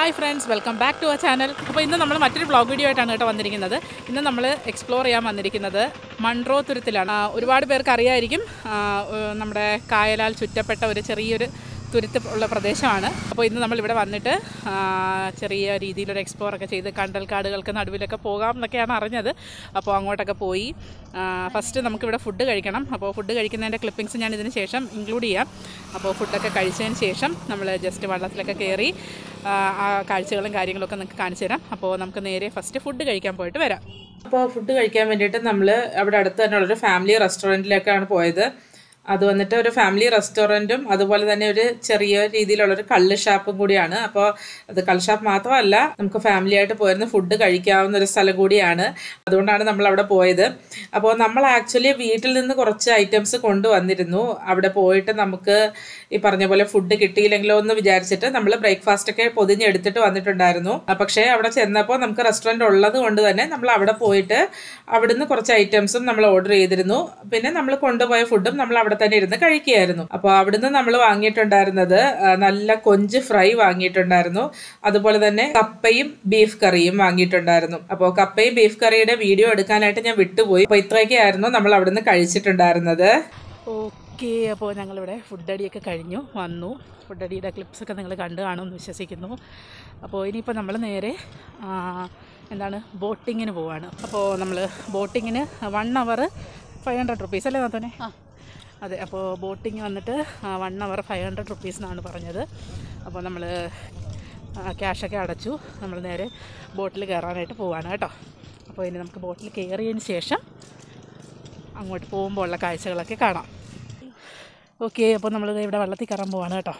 Hi friends welcome back to our channel അപ്പോൾ ഇന്ന് നമ്മൾ മറ്റൊരു വ്ളോഗ് വീഡിയോ ആയിട്ടാണ് കേട്ടോ വന്നിരിക്കുന്നത് ഇന്ന് നമ്മൾ എക്സ്പ്ലോർ ചെയ്യാൻ വന്നിരിക്കുന്നത് മൺട്രോ തുരുത്തിലാണ് ആ, ഒരുപാട് പേർക്ക് അറിയായിരിക്കും ആ, ഏഹ്, നമ്മുടെ കായലാൽ ചുറ്റപ്പെട്ട ഒരു ചെറിയൊരു തുരുത്ത് ഉള്ള പ്രദേശമാണ് അപ്പോൾ ഇന്ന് നമ്മൾ ഇവിടെ വന്നിട്ട് ആ, ചെറിയ രീതിയിലൊരു എക്സ്പ്ലോർ ഒക്കെ ചെയ്ത് കണ്ടൽക്കാടുകൾക്ക് നടുവിലൊക്കെ പോകാം എന്നൊക്കെയാണ് അറിഞ്ഞത് അപ്പോൾ അങ്ങോട്ടൊക്കെ പോയി ഫസ്റ്റ് നമുക്കിവിടെ ഫുഡ് കഴിക്കണം അപ്പോൾ ഫുഡ് കഴിക്കുന്നതിൻ്റെ ക്ലിപ്പിങ്സ് ഞാൻ ഇതിന് ശേഷം ഇൻക്ലൂഡ് ചെയ്യാം അപ്പോൾ ഫുഡൊക്കെ കഴിച്ചതിന് ശേഷം നമ്മൾ ജസ്റ്റ് വെള്ളത്തിലൊക്കെ കയറി ആ, ആ കാഴ്ചകളും കാര്യങ്ങളൊക്കെ നിങ്ങൾക്ക് കാണിച്ചു തരാം അപ്പോൾ നമുക്ക് നേരെ ഫസ്റ്റ് ഫുഡ് കഴിക്കാൻ പോയിട്ട് വരാം അപ്പോൾ ഫുഡ് കഴിക്കാൻ വേണ്ടിയിട്ട് നമ്മൾ അവിടെ അടുത്ത് തന്നെയുള്ളൊരു ഫാമിലി റെസ്റ്റോറൻറ്റിലേക്കാണ് പോയത് അത് വന്നിട്ട് ഒരു ഫാമിലി റെസ്റ്റോറൻറ്റും അതുപോലെ തന്നെ ഒരു ചെറിയ രീതിയിലുള്ളൊരു കള്ള് ഷാപ്പും കൂടിയാണ് അപ്പോൾ അത് കള്ള് ഷാപ്പ് മാത്രമല്ല നമുക്ക് ഫാമിലി ആയിട്ട് പോയിരുന്ന് ഫുഡ് കഴിക്കാവുന്ന ഒരു സ്ഥലം കൂടിയാണ് അതുകൊണ്ടാണ് നമ്മൾ അവിടെ പോയത് അപ്പോൾ നമ്മൾ ആക്ച്വലി വീട്ടിൽ നിന്ന് കുറച്ച് ഐറ്റംസ് കൊണ്ടുവന്നിരുന്നു അവിടെ പോയിട്ട് നമുക്ക് ഈ പറഞ്ഞ പോലെ ഫുഡ് കിട്ടിയില്ലെങ്കിലോ എന്ന് വിചാരിച്ചിട്ട് നമ്മൾ ബ്രേക്ക്ഫാസ്റ്റ് ഒക്കെ പൊതിഞ്ഞെടുത്തിട്ട് വന്നിട്ടുണ്ടായിരുന്നു ആ, പക്ഷേ അവിടെ ചെന്നപ്പോൾ നമുക്ക് റെസ്റ്റോറൻറ്റ് ഉള്ളത് കൊണ്ട് തന്നെ നമ്മൾ അവിടെ പോയിട്ട് അവിടുന്ന് കുറച്ച് ഐറ്റംസും നമ്മൾ ഓർഡർ ചെയ്തിരുന്നു പിന്നെ നമ്മൾ കൊണ്ടുപോയ ഫുഡും നമ്മൾ അവിടെ തന്നെ ഇരുന്ന് കഴിക്കുകയായിരുന്നു അപ്പോൾ അവിടുന്ന് നമ്മൾ വാങ്ങിയിട്ടുണ്ടായിരുന്നത് ആ, നല്ല കൊഞ്ച് ഫ്രൈ വാങ്ങിയിട്ടുണ്ടായിരുന്നു അതുപോലെ തന്നെ കപ്പയും ബീഫ് കറിയും വാങ്ങിയിട്ടുണ്ടായിരുന്നു അപ്പോൾ കപ്പയും ബീഫ് കറിയുടെ വീഡിയോ എടുക്കാനായിട്ട് ഞാൻ വിട്ടുപോയി അപ്പോൾ ഇത്രയൊക്കെയായിരുന്നു നമ്മൾ അവിടുന്ന് കഴിച്ചിട്ടുണ്ടായിരുന്നത് ഓക്കെ അപ്പോൾ ഞങ്ങളിവിടെ ഫുഡ് അടിയൊക്കെ കഴിഞ്ഞു വന്നു ഫുഡ് അടിയുടെ ക്ലിപ്സൊക്കെ നിങ്ങൾ കണ്ടു കാണുമെന്ന് വിശ്വസിക്കുന്നു അപ്പോൾ ഇനിയിപ്പോൾ നമ്മൾ നേരെ ആ, എന്താണ് ബോട്ടിങ്ങിന് പോവാണ് അപ്പോൾ നമ്മൾ ബോട്ടിങ്ങിന് one hour five hundred rupees അല്ലേ നാത്തോനെ അതെ അപ്പോൾ ബോട്ടിങ് വന്നിട്ട് one hour five hundred rupees എന്നാണ് പറഞ്ഞത് അപ്പോൾ നമ്മൾ ക്യാഷൊക്കെ അടച്ചു നമ്മൾ നേരെ ബോട്ടിൽ കയറാനായിട്ട് പോവാണ് കേട്ടോ അപ്പോൾ ഇനി നമുക്ക് ബോട്ടിൽ കയറിയതിന് ശേഷം അങ്ങോട്ട് പോകുമ്പോൾ ഉള്ള കാഴ്ചകളൊക്കെ കാണാം ഓക്കെ അപ്പോൾ നമ്മൾ ഇവിടെ വെള്ളത്തിൽ കയറാൻ പോവാണ് കേട്ടോ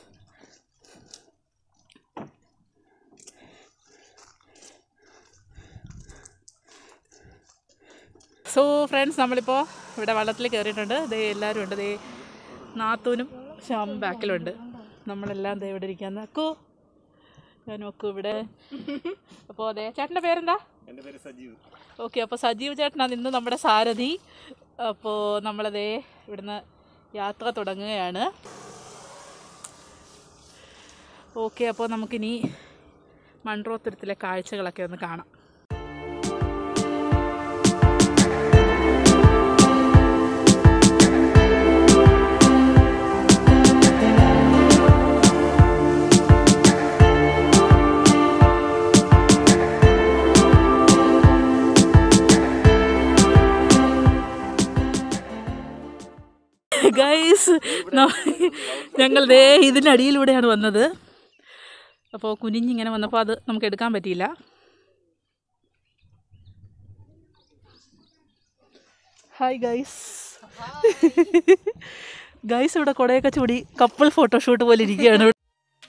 സോ ഫ്രണ്ട്സ് നമ്മളിപ്പോൾ ഇവിടെ വെള്ളത്തിൽ കയറിയിട്ടുണ്ട് ദേ എല്ലാവരും ഉണ്ട് ദേ നാത്തൂനും ശ്യാമും ബാക്കിലുണ്ട് നമ്മളെല്ലാം ദേ ഇവിടെ ഇരിക്കാൻ നോക്കൂ ഞാൻ നോക്കൂ ഇവിടെ അപ്പോൾ അതെ ചേട്ടൻ്റെ പേരെന്താ എൻ്റെ പേര് സജീവ് ഓക്കെ അപ്പോൾ സജീവ് ചേട്ടനാണ് ഇന്ന് നമ്മുടെ സാരഥി അപ്പോൾ നമ്മളതേ ഇവിടുന്ന് യാത്ര തുടങ്ങുകയാണ് ഓക്കെ അപ്പോൾ നമുക്കിനി മൺട്രോത്തുരത്തിലെ കാഴ്ചകളൊക്കെ ഒന്ന് കാണാം ഗൈസ് ഞങ്ങൾ ദേ ഇതിനടിയിലൂടെയാണ് വന്നത് അപ്പോൾ കുനിഞ്ഞിങ്ങനെ വന്നപ്പോൾ അത് നമുക്ക് എടുക്കാൻ പറ്റിയില്ല ഹായ് ഗൈസ് ഗൈസ് ഇവിടെ കുടയൊക്കെ ചൂടി കപ്പിൾ ഫോട്ടോഷൂട്ട് പോലെ ഇരിക്കുകയാണ് ഇവിടെ.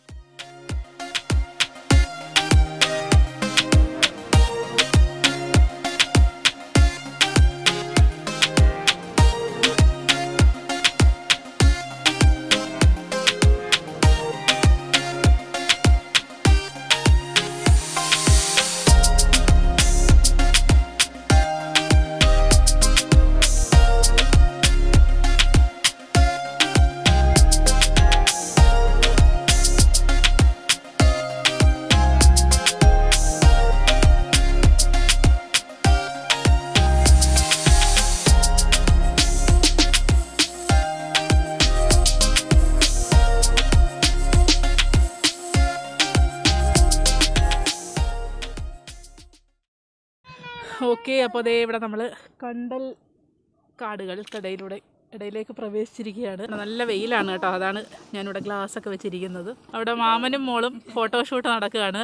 ഓക്കെ അപ്പോൾ അതേ ഇവിടെ നമ്മൾ കണ്ടൽ കാടുകൾക്കിടയിലൂടെ ഇടയിലേക്ക് പ്രവേശിച്ചിരിക്കുകയാണ് നല്ല വെയിലാണ് കേട്ടോ അതാണ് ഞാനിവിടെ ഗ്ലാസ് ഒക്കെ വെച്ചിരിക്കുന്നത് അവിടെ മാമനും മോളും ഫോട്ടോഷൂട്ട് നടക്കുകയാണ്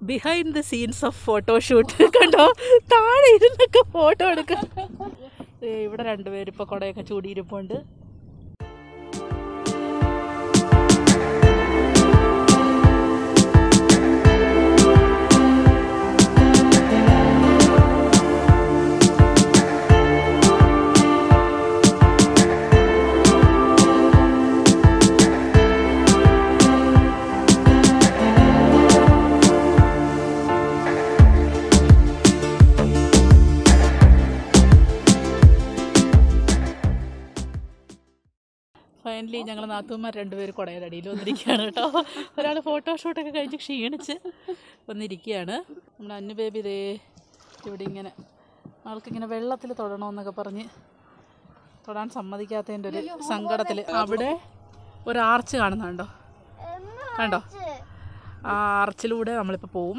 behind the scenes of photoshoot കണ്ടോ താഴെ ഇരുന്നൊക്കെ ഫോട്ടോ എടുക്കാം ദേ ഇവിടെ രണ്ടുപേരും ഇപ്പോൾ കുടയൊക്കെ ചൂടിയിരിപ്പുണ്ട് ഫൈനലി ഞങ്ങൾ നാത്തൂന്മാർ രണ്ടുപേരും കുടയുടെ അടിയിൽ വന്നിരിക്കുകയാണ് കേട്ടോ ഒരാൾ ഫോട്ടോഷൂട്ടൊക്കെ കഴിഞ്ഞ് ക്ഷീണിച്ച് വന്നിരിക്കുകയാണ് നമ്മുടെ അന്നു ബേബി ദേ ഇവിടെ ഇങ്ങനെ ആൾക്കിങ്ങനെ വെള്ളത്തിൽ തൊടണമെന്നൊക്കെ പറഞ്ഞ് തൊടാൻ സമ്മതിക്കാത്തതിൻ്റെ ഒരു സങ്കടത്തിൽ അവിടെ ഒരു ആർച്ച് കാണുന്നുണ്ടോ കണ്ടോ ആ ആർച്ചിലൂടെ നമ്മളിപ്പോൾ പോവും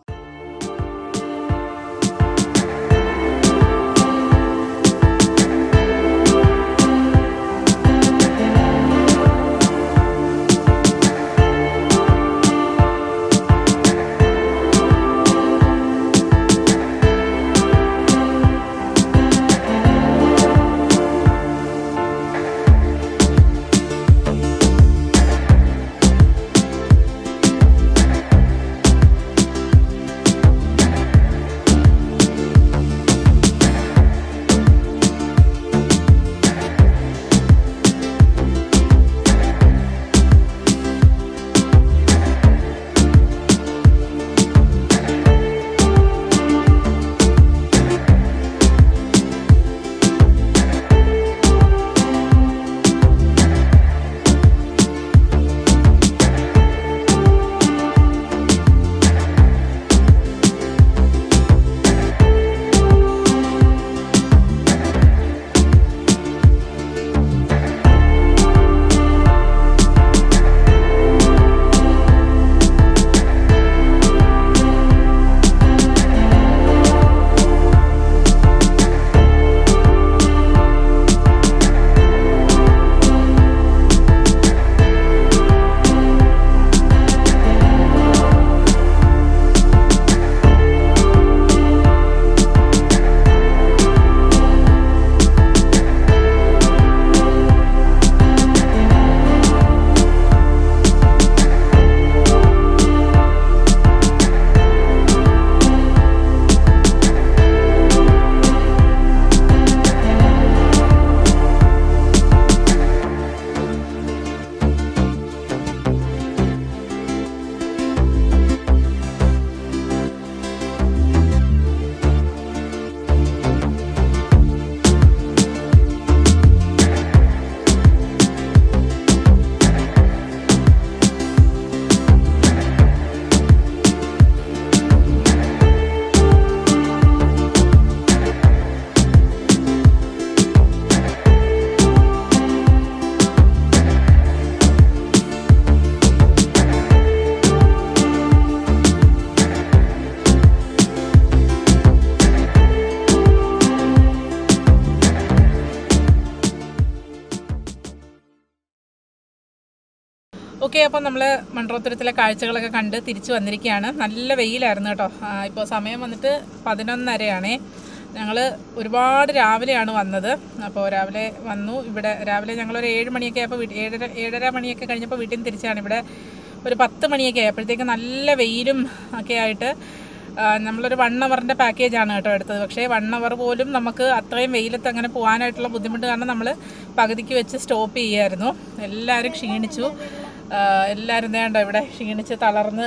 ഓക്കെ അപ്പോൾ നമ്മൾ മൺട്രോത്തുരത്തിലെ കാഴ്ചകളൊക്കെ കണ്ട് തിരിച്ചു വന്നിരിക്കുകയാണ് നല്ല വെയിലായിരുന്നു കേട്ടോ ഇപ്പോൾ സമയം വന്നിട്ട് പതിനൊന്നരയാണേ ഞങ്ങൾ ഒരുപാട് രാവിലെയാണ് വന്നത് അപ്പോൾ രാവിലെ വന്നു ഇവിടെ രാവിലെ ഞങ്ങളൊരു ഏഴ് മണിയൊക്കെ ആയപ്പോൾ വീട്ട് ഏഴര ഏഴര മണിയൊക്കെ കഴിഞ്ഞപ്പോൾ വീട്ടിൽ നിന്ന് തിരിച്ചാണ് ഇവിടെ ഒരു പത്ത് മണിയൊക്കെ ആയപ്പോഴത്തേക്ക് നല്ല വെയിലും ഒക്കെ ആയിട്ട് ആ, നമ്മളൊരു വൺ അവറിൻ്റെ പാക്കേജാണ് കേട്ടോ എടുത്തത് പക്ഷേ വൺ അവർ പോലും നമുക്ക് അത്രയും വെയിലത്ത് അങ്ങനെ പോകാനായിട്ടുള്ള ബുദ്ധിമുട്ട് കാരണം നമ്മൾ പകുതിക്ക് വെച്ച് സ്റ്റോപ്പ് ചെയ്യായിരുന്നു എല്ലാവരും ക്ഷീണിച്ചു ആ, എല്ലാവരും വേണ്ട ഇവിടെ ക്ഷീണിച്ച് തളർന്ന്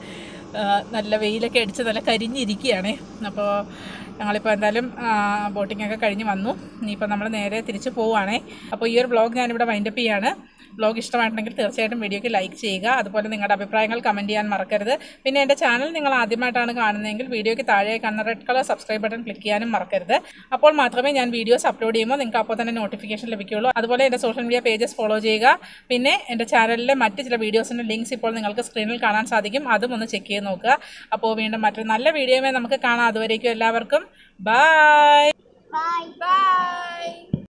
ആ, നല്ല വെയിലൊക്കെ അടിച്ച് നല്ല കരിഞ്ഞിരിക്കുകയാണേ അപ്പോൾ ഞങ്ങളിപ്പോൾ എന്തായാലും ബോട്ടിംഗ് ഒക്കെ കഴിഞ്ഞ് വന്നു ഇനിയിപ്പോൾ നമ്മൾ നേരെ തിരിച്ച് പോവുകയാണേ അപ്പോൾ ഈ ഒരു വ്ളോഗ് ഞാനിവിടെ വൈൻഡപ്പ് ചെയ്യാണ് വ്ളോഗ് ഇഷ്ടമായിട്ടുണ്ടെങ്കിൽ തീർച്ചയായിട്ടും വീഡിയോയ്ക്ക് ലൈക്ക് ചെയ്യുക അതുപോലെ നിങ്ങളുടെ അഭിപ്രായങ്ങൾ കമൻറ്റ് ചെയ്യാൻ മറക്കരുത് പിന്നെ എൻ്റെ ചാനൽ നിങ്ങൾ ആദ്യമായിട്ടാണ് കാണുന്നതെങ്കിൽ വീഡിയോയ്ക്ക് താഴെ കാണുന്ന red colour subscribe button click ചെയ്യാനും മറക്കരുത് അപ്പോൾ മാത്രമേ ഞാൻ വീഡിയോസ് അപ്ലോഡ് ചെയ്യുമ്പോൾ നിങ്ങൾക്ക് അപ്പോൾ തന്നെ നോട്ടിഫിക്കേഷൻ ലഭിക്കുകയുള്ളൂ അതുപോലെ എൻ്റെ സോഷ്യൽ മീഡിയ പേജസ് ഫോളോ ചെയ്യുക പിന്നെ എൻ്റെ ചാനലിലെ മറ്റ് ചില വീഡിയോസിൻ്റെ ലിങ്ക്സ് ഇപ്പോൾ നിങ്ങൾക്ക് സ്ക്രീനിൽ കാണാൻ സാധിക്കും അതും ഒന്ന് ചെക്ക് ചെയ്ത് നോക്കുക അപ്പോൾ വീണ്ടും മറ്റൊരു നല്ല വീഡിയോയുമായി നമുക്ക് കാണാം അതുവരേക്കും എല്ലാവർക്കും ബൈ Bye. Bye.